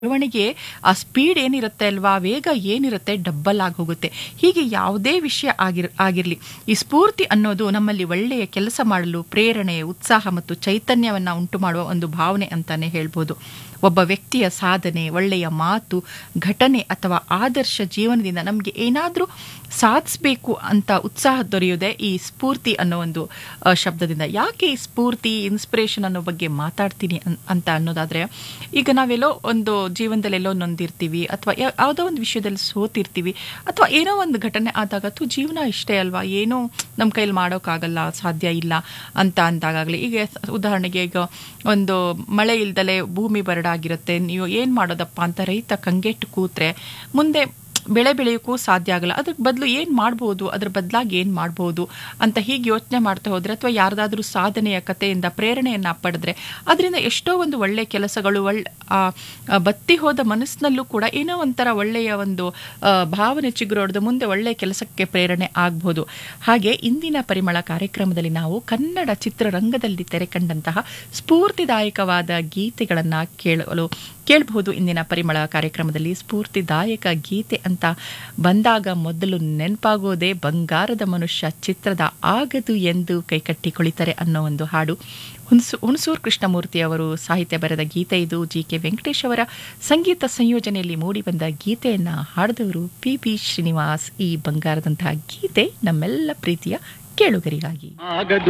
ಬೆಳವಣಿಗೆ ಆ ಸ್ಪೀಡ್ ಏನಿರುತ್ತೆ ಅಲ್ವಾ ವೇಗ ಏನಿರುತ್ತೆ ಡಬ್ಬಲ್ ಆಗಿ ಹೋಗುತ್ತೆ ಹೀಗೆ ಯಾವುದೇ ವಿಷಯ ಆಗಿರ್ ಆಗಿರಲಿ ಈ ಸ್ಫೂರ್ತಿ ಅನ್ನೋದು ನಮ್ಮಲ್ಲಿ ಒಳ್ಳೆಯ ಕೆಲಸ ಮಾಡಲು ಪ್ರೇರಣೆ ಉತ್ಸಾಹ ಮತ್ತು ಚೈತನ್ಯವನ್ನು ಉಂಟು ಮಾಡುವ ಒಂದು ಭಾವನೆ ಅಂತಾನೆ ಹೇಳ್ಬೋದು ಒಬ್ಬ ವ್ಯಕ್ತಿಯ ಸಾಧನೆ ಒಳ್ಳೆಯ ಮಾತು ಘಟನೆ ಅಥವಾ ಆದರ್ಶ ಜೀವನದಿಂದ ನಮಗೆ ಏನಾದರೂ ಸಾಧಿಸಬೇಕು ಅಂತ ಉತ್ಸಾಹ ದೊರೆಯುವುದೇ ಈ ಸ್ಫೂರ್ತಿ ಅನ್ನೋ ಒಂದು ಆ, ಶಬ್ದದಿಂದ ಯಾಕೆ ಈ ಸ್ಫೂರ್ತಿ ಇನ್ಸ್ಪಿರೇಷನ್ ಅನ್ನೋ ಬಗ್ಗೆ ಮಾತಾಡ್ತೀನಿ ಅನ್- ಅಂತ ಅನ್ನೋದಾದ್ರೆ ಈಗ ನಾವೆಲ್ಲೋ ಒಂದು ಜೀವನದಲ್ಲಿ ಎಲ್ಲೋ ನೊಂದಿರ್ತೀವಿ ಅಥವಾ ಯಾ- ಯಾವುದೋ ಒಂದು ವಿಷಯದಲ್ಲಿ ಸೋತಿರ್ತೀವಿ ಅಥವಾ ಏನೋ ಒಂದು ಘಟನೆ ಆದಾಗ ಅಥವಾ ಜೀವನ ಇಷ್ಟೇ ಅಲ್ವಾ ಏನೋ ನಮ್ಮ ಕೈಲಿ ಮಾಡೋಕ್ಕಾಗಲ್ಲ ಸಾಧ್ಯ ಇಲ್ಲ ಅಂತ ಅಂದಾಗಲಿ ಈಗ ಉದಾಹರಣೆಗೆ ಈಗ ಒಂದು ಮಳೆ ಇಲ್ದಲೆ ಭೂಮಿ ಬರಡಾಗಿರುತ್ತೆ ನೀವು ಏನು ಮಾಡೋದಪ್ಪ ಅಂತ ರೈತ ಕಂಗೆಟ್ಟು ಕೂತ್ರೆ ಮುಂದೆ ಬೆಳೆ ಬೆಳೆಯೋಕ್ಕೂ ಸಾಧ್ಯ ಆಗಲ್ಲ ಅದ್ರ ಬದಲು ಏನು ಮಾಡ್ಬೋದು ಅದ್ರ ಬದಲಾಗಿ ಏನು ಮಾಡ್ಬೋದು ಅಂತ ಹೀಗೆ ಯೋಚನೆ ಮಾಡ್ತಾ ಹೋದ್ರೆ ಅಥವಾ ಯಾರ್ದಾದ್ರೂ ಸಾಧನೆಯ ಕಥೆಯಿಂದ ಪ್ರೇರಣೆಯನ್ನು ಪಡೆದ್ರೆ ಅದರಿಂದ ಎಷ್ಟೋ ಒಂದು ಒಳ್ಳೆಯ ಕೆಲಸಗಳು ಒಳ್ಳೆ ಆ, ಆ, ಬತ್ತಿ ಹೋದ ಮನಸ್ಸಿನಲ್ಲೂ ಕೂಡ ಏನೋ ಒಂಥರ ಒಳ್ಳೆಯ ಒಂದು ಆ, ಭಾವನೆ ಚಿಗುರೊಡೆದು ಮುಂದೆ ಒಳ್ಳೆಯ ಕೆಲಸಕ್ಕೆ ಪ್ರೇರಣೆ ಆಗ್ಬೋದು ಹಾಗೆ ಇಂದಿನ ಪರಿಮಳ ಕಾರ್ಯಕ್ರಮದಲ್ಲಿ ನಾವು ಕನ್ನಡ ಚಿತ್ರರಂಗದಲ್ಲಿ ತೆರೆ ಕಂಡಂತಹ ಸ್ಫೂರ್ತಿದಾಯಕವಾದ ಗೀತೆಗಳನ್ನು ಕೇಳಲು ಕೇಳಬಹುದು ಇಂದಿನ ಪರಿಮಳ ಕಾರ್ಯಕ್ರಮದಲ್ಲಿ ಸ್ಫೂರ್ತಿದಾಯಕ ಗೀತೆ ಅಂತ ಬಂದಾಗ ಮೊದಲು ನೆನಪಾಗೋದೇ ಬಂಗಾರದ ಮನುಷ್ಯ ಚಿತ್ರದ ಆಗದು ಎಂದು ಕೈಕಟ್ಟಿ ಕುಳಿತರೆ ಅನ್ನೋ ಒಂದು ಹಾಡು ಹುಣಸು ಹುಣಸೂರು ಕೃಷ್ಣಮೂರ್ತಿ ಅವರು ಸಾಹಿತ್ಯ ಬರೆದ ಗೀತೆ ಇದು ಜಿ ಕೆ ವೆಂಕಟೇಶ್ ಅವರ ಸಂಗೀತ ಸಂಯೋಜನೆಯಲ್ಲಿ ಮೂಡಿಬಂದ ಗೀತೆಯನ್ನು ಹಾಡಿದವರು ಪಿ ಬಿ ಶ್ರೀನಿವಾಸ್ ಈ ಬಂಗಾರದಂತಹ ಗೀತೆ ನಮ್ಮೆಲ್ಲ ಪ್ರೀತಿಯ ಕೇಳುಗರಿಗಾಗಿ ಆಗದು